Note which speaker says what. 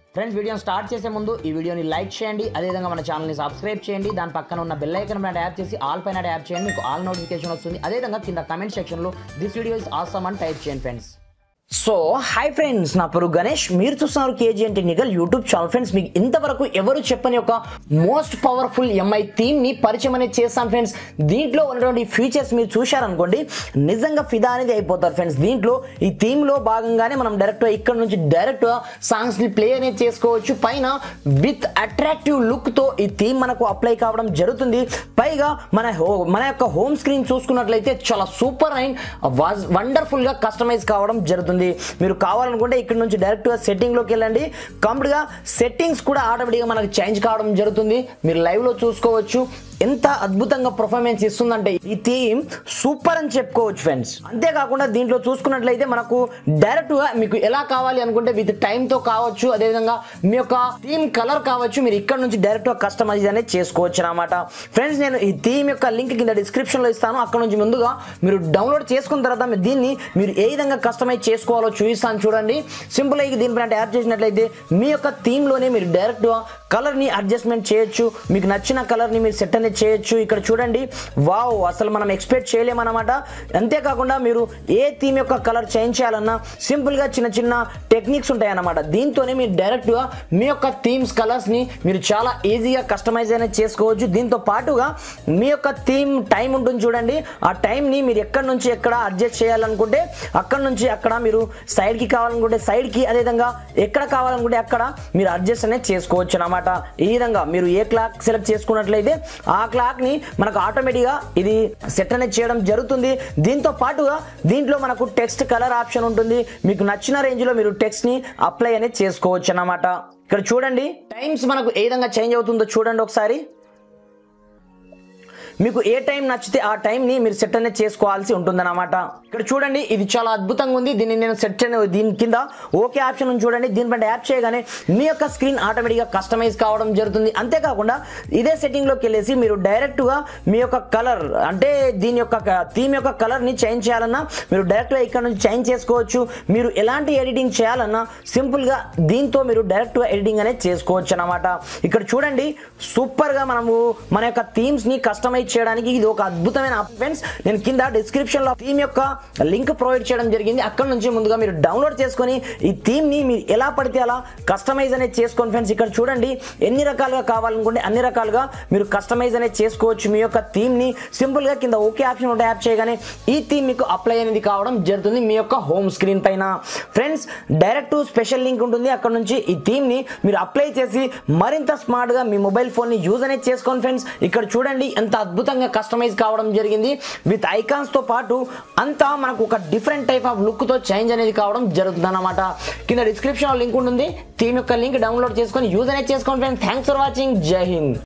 Speaker 1: friends వీడియోని start చేసే ముందు ఈ వీడియోని లైక్ చేయండి అదేవిధంగా మన ఛానల్ని సబ్స్క్రైబ్ చేయండి దాని పక్కన ఉన్న బెల్ ఐకన్ పైన ట్యాప్ చేసి ఆల్ పైన ట్యాప్ చేయండి మీకు ఆల్ నోటిఫికేషన్ వస్తుంది అదేవిధంగా కింద కమెంట్ సెక్షన్లో దిస్ వీడియో ఇస్ ఆసమ్ అని టైప్ చేయండి ఫ్రెండ్స్ సో హాయ్ ఫ్రెండ్స్ నా పేరు గణేష్ మీరు చూస్తున్నారు కేజీఎన్టీ నిగల్ యూట్యూబ్ ఛానల్ ఫ్రెండ్స్ మీకు ఇంతవరకు ఎవరు చెప్పని ఒక మోస్ట్ పవర్ఫుల్ ఎంఐ థీమ్ని పరిచయం అనేది చేస్తాను ఫ్రెండ్స్ దీంట్లో ఉన్నటువంటి ఫీచర్స్ మీరు చూశారనుకోండి నిజంగా ఫిదా అనేది అయిపోతారు ఫ్రెండ్స్ దీంట్లో ఈ థీమ్లో భాగంగానే మనం డైరెక్ట్ ఇక్కడ నుంచి డైరెక్ట్ సాంగ్స్ని ప్లే అనేది చేసుకోవచ్చు పైన విత్ అట్రాక్టివ్ లుక్తో ఈ థీమ్ మనకు అప్లై కావడం జరుగుతుంది పైగా మన హో- మన యొక్క హోమ్ స్క్రీన్ చూసుకున్నట్లయితే చాలా సూపర్ అండ్ వండర్ఫుల్గా కస్టమైజ్ కావడం జరుగుతుంది మీరు కావాలనుకుంటే ఇక్కడ నుంచి డైరెక్ట్గా సెట్టింగ్లోకి వెళ్ళండి కంప్లీట్గా సెట్టింగ్స్ కూడా ఆటోమేటిక్గా మనకు చేంజ్ కావడం జరుగుతుంది మీరు లైవ్లో చూసుకోవచ్చు ఎంత అద్భుతంగా పర్ఫార్మెన్స్ ఇస్తుందంటే ఈ థీమ్ సూపర్ అని చెప్పుకోవచ్చు ఫ్రెండ్స్ అంతేకాకుండా దీంట్లో చూసుకున్నట్లయితే మనకు డైరెక్ట్గా మీకు ఎలా కావాలి అనుకుంటే విత్ టైంతో కావచ్చు అదేవిధంగా మీ యొక్క థీమ్ కలర్ కావచ్చు మీరు ఇక్కడ నుంచి డైరెక్ట్గా కస్టమైజ్ అనేది చేసుకోవచ్చు అనమాట ఫ్రెండ్స్ నేను ఈ థీమ్ యొక్క లింక్ కింద డిస్క్రిప్షన్లో ఇస్తాను అక్కడ నుంచి ముందుగా మీరు డౌన్లోడ్ చేసుకున్న తర్వాత మీరు దీన్ని మీరు ఏ విధంగా కస్టమైజ్ చేసుకోవాలో చూపిస్తాను చూడండి సింపుల్ అయ్యి దీనిపైన ట్యాప్ చేసినట్లయితే మీ యొక్క థీమ్లోనే మీరు డైరెక్ట్గా కలర్ని అడ్జస్ట్మెంట్ చేయొచ్చు మీకు నచ్చిన కలర్ని మీరు సెట్ అనేది చేయొచ్చు ఇక్కడ చూడంండి వావ్ అసలు మనం ఎక్స్పెక్ట్ చేయలేమన్నమాట అంతేకాకుండా మీరు ఏ థీమ్ యొక్క కలర్ చేంజ్ చేయాలన్నా సింపుల్గా చిన్న చిన్న టెక్నిక్స్ ఉంటాయి అన్నమాట దీంతోనే మీరు డైరెక్ట్గా మీ యొక్క థీమ్స్ కలర్స్ని మీరు చాలా ఈజీగా కస్టమైజ్ అనేది చేసుకోవచ్చు దీంతో పాటుగా మీ యొక్క థీమ్ టైం ఉంటుంది చూడండి ఆ టైంని మీరు ఎక్కడి నుంచి ఎక్కడ అడ్జస్ట్ చేయాలనుకుంటే అక్కడ నుంచి అక్కడ మీరు సైడ్కి కావాలనుకుంటే సైడ్కి అదేవిధంగా ఎక్కడ కావాలనుకుంటే అక్కడ మీరు అడ్జస్ట్ అనేది చేసుకోవచ్చు అనమాట ఈ విధంగా మీరు ఏ క్లాక్ సెలెక్ట్ చేసుకున్నట్లయితే ఆ క్లాక్ని మనకు ఆటోమేటిక్గా ఇది సెట్ అనేది చేయడం జరుగుతుంది దీంతో పాటుగా దీంట్లో మనకు టెక్స్ట్ కలర్ ఆప్షన్ ఉంటుంది మీకు నచ్చిన రేంజ్లో మీరు టెక్స్ట్ని అప్లై అనేది చేసుకోవచ్చు అన్నమాట ఇక్కడ చూడండి టైమ్స్ మనకు ఏ విధంగా చేంజ్ అవుతుందో చూడండి ఒకసారి మీకు ఏ టైం నచ్చితే ఆ టైంని మీరు సెట్ అనేది చేసుకోవాల్సి ఉంటుందన్నమాట ఇక్కడ చూడండి ఇది చాలా అద్భుతంగా ఉంది దీన్ని నేను సెట్ అనే దీని కింద ఓకే ఆప్షన్ ఉంది చూడండి దీనిపై యాప్ చేయగానే మీ యొక్క స్క్రీన్ ఆటోమేటిక్గా కస్టమైజ్ కావడం జరుగుతుంది అంతేకాకుండా ఇదే సెట్టింగ్లోకి వెళ్ళేసి మీరు డైరెక్ట్గా మీ యొక్క కలర్ అంటే దీని యొక్క థీమ్ యొక్క కలర్ని చేంజ్ చేయాలన్నా మీరు డైరెక్ట్గా ఇక్కడ నుంచి చేంజ్ చేసుకోవచ్చు మీరు ఎలాంటి ఎడిటింగ్ చేయాలన్నా సింపుల్గా దీంతో మీరు డైరెక్ట్గా ఎడిటింగ్ అనేది చేసుకోవచ్చు అనమాట ఇక్కడ చూడండి సూపర్గా మనము మన యొక్క థీమ్స్ని కస్టమైజ్ చేయడానికి ఇది ఒక అద్భుతమైన ఫ్రెండ్స్ నేను కింద డిస్క్రిప్షన్లో థీమ్ యొక్క లింక్ ప్రొవైడ్ చేయడం జరిగింది అక్కడ నుంచి ముందుగా మీరు డౌన్లోడ్ చేసుకొని ఈ థీమ్ని మీరు ఎలా పడితే అలా కస్టమైజ్ అనేది చేసుకోండి ఫ్రెండ్స్ ఇక్కడ చూడండి ఎన్ని రకాలుగా కావాలనుకుంటే అన్ని రకాలుగా మీరు కస్టమైజ్ అనేది చేసుకోవచ్చు మీ యొక్క థీమ్ని సింపుల్గా కింద ఓకే ఆప్షన్ ఉంటే యాప్ చేయగానే ఈ థీమ్ మీకు అప్లై అనేది కావడం జరుగుతుంది మీ యొక్క హోమ్ స్క్రీన్ పైన ఫ్రెండ్స్ డైరెక్ట్ స్పెషల్ లింక్ ఉంటుంది అక్కడ నుంచి ఈ థీమ్ని మీరు అప్లై చేసి మరింత స్మార్ట్గా మీ మొబైల్ ఫోన్ని యూజ్ అనేది చేసుకోండి ఫ్రెండ్స్ ఇక్కడ చూడండి ఎంత అద్భుతంగా కస్టమైజ్ కావడం జరిగింది విత్ ఐకాన్స్తో పాటు అంతా మనకు ఒక డిఫరెంట్ టైప్ ఆఫ్ లుక్తో చేంజ్ అనేది కావడం జరుగుతుంది అనమాట కింద డిస్క్రిప్షన్లో లింక్ ఉంటుంది థీమ్ యొక్క లింక్ డౌన్లోడ్ చేసుకొని యూజ్ అనేది చేసుకోండి ఫ్రెండ్స్ థ్యాంక్స్ ఫర్ వాచింగ్ జై హింద్